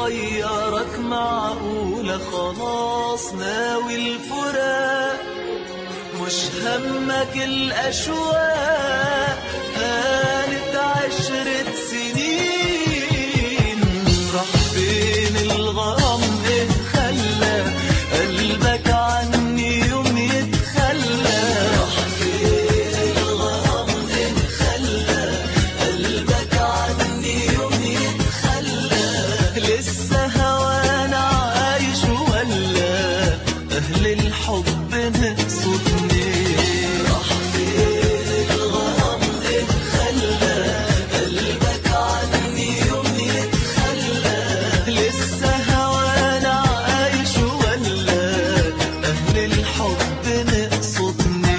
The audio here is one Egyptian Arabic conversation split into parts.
غيرك معقولة خلاص ناوي الفراق مش همك الأشواق هانت عشرة سنين راح فين الغرام إيه خلى قلبك عني يوم يتخلى راح فين الغرام إيه خلى قلبك عني يوم يتخلى لسه هوانا عايش ولا أهل الحب نقصدني راح فين الغرام إيه خلى قلبك عني يوم يتخلى لسه هوانا عايش ولا أهل الحب نقصدني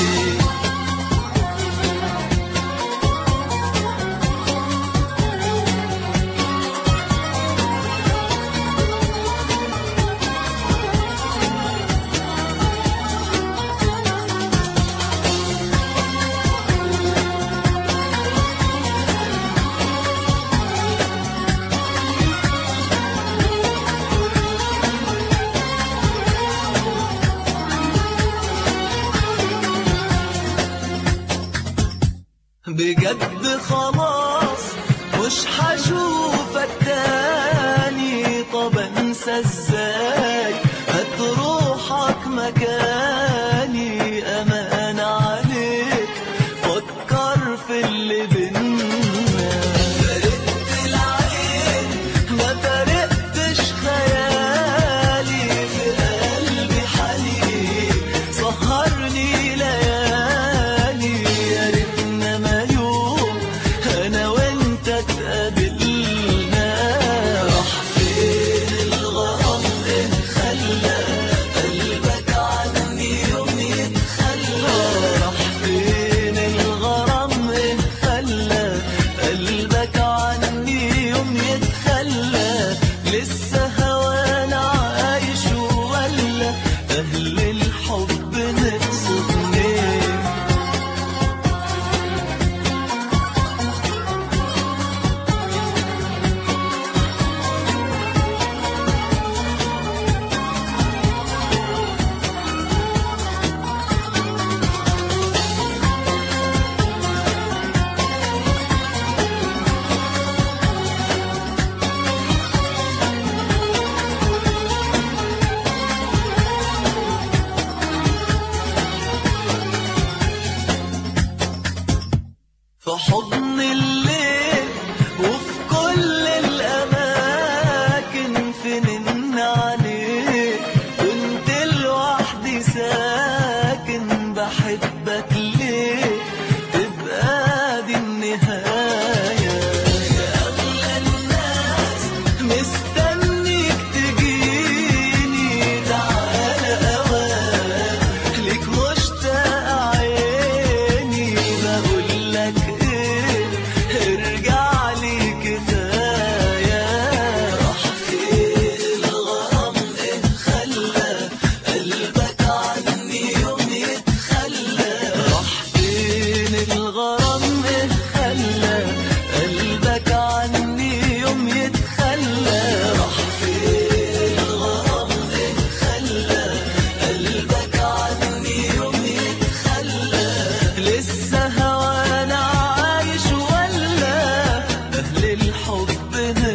بجد خلاص مش هشوفك تاني طب انسى ازاي هتروحك مكاني امان عليك فكر في اللي بينا فرقت العين ما فرقتش خيالي في قلبي حنين سهرني ليالي يا ريتنا ما يوم انا وانت اتقابلنا راح فين الغرام إيه خلى قلبك عني يوم يتخلى راح فين الغرام إيه خلى قلبك عني يوم يتخلى لسه هوانا عايش ولا أهل الحب نقصدني في حضن الليل وفي كل الأماكن فنن عليك كنت لوحدي ساكن بحبك ليه تبقى دي النهاية يا أغلى الناس مستنيك تجيني تعالى أوان ليك مشتاق عيني بقول لك ايه ارجع لي كفايه راح فين الغرام ايه خلى قلبك عني يوم يتخلى راح فين الغرام ايه خلى قلبك عني يوم يتخلى راح فين الغرام ايه خلى قلبك عني يوم يتخلى لسه هوانا عايش ولا أهل الحب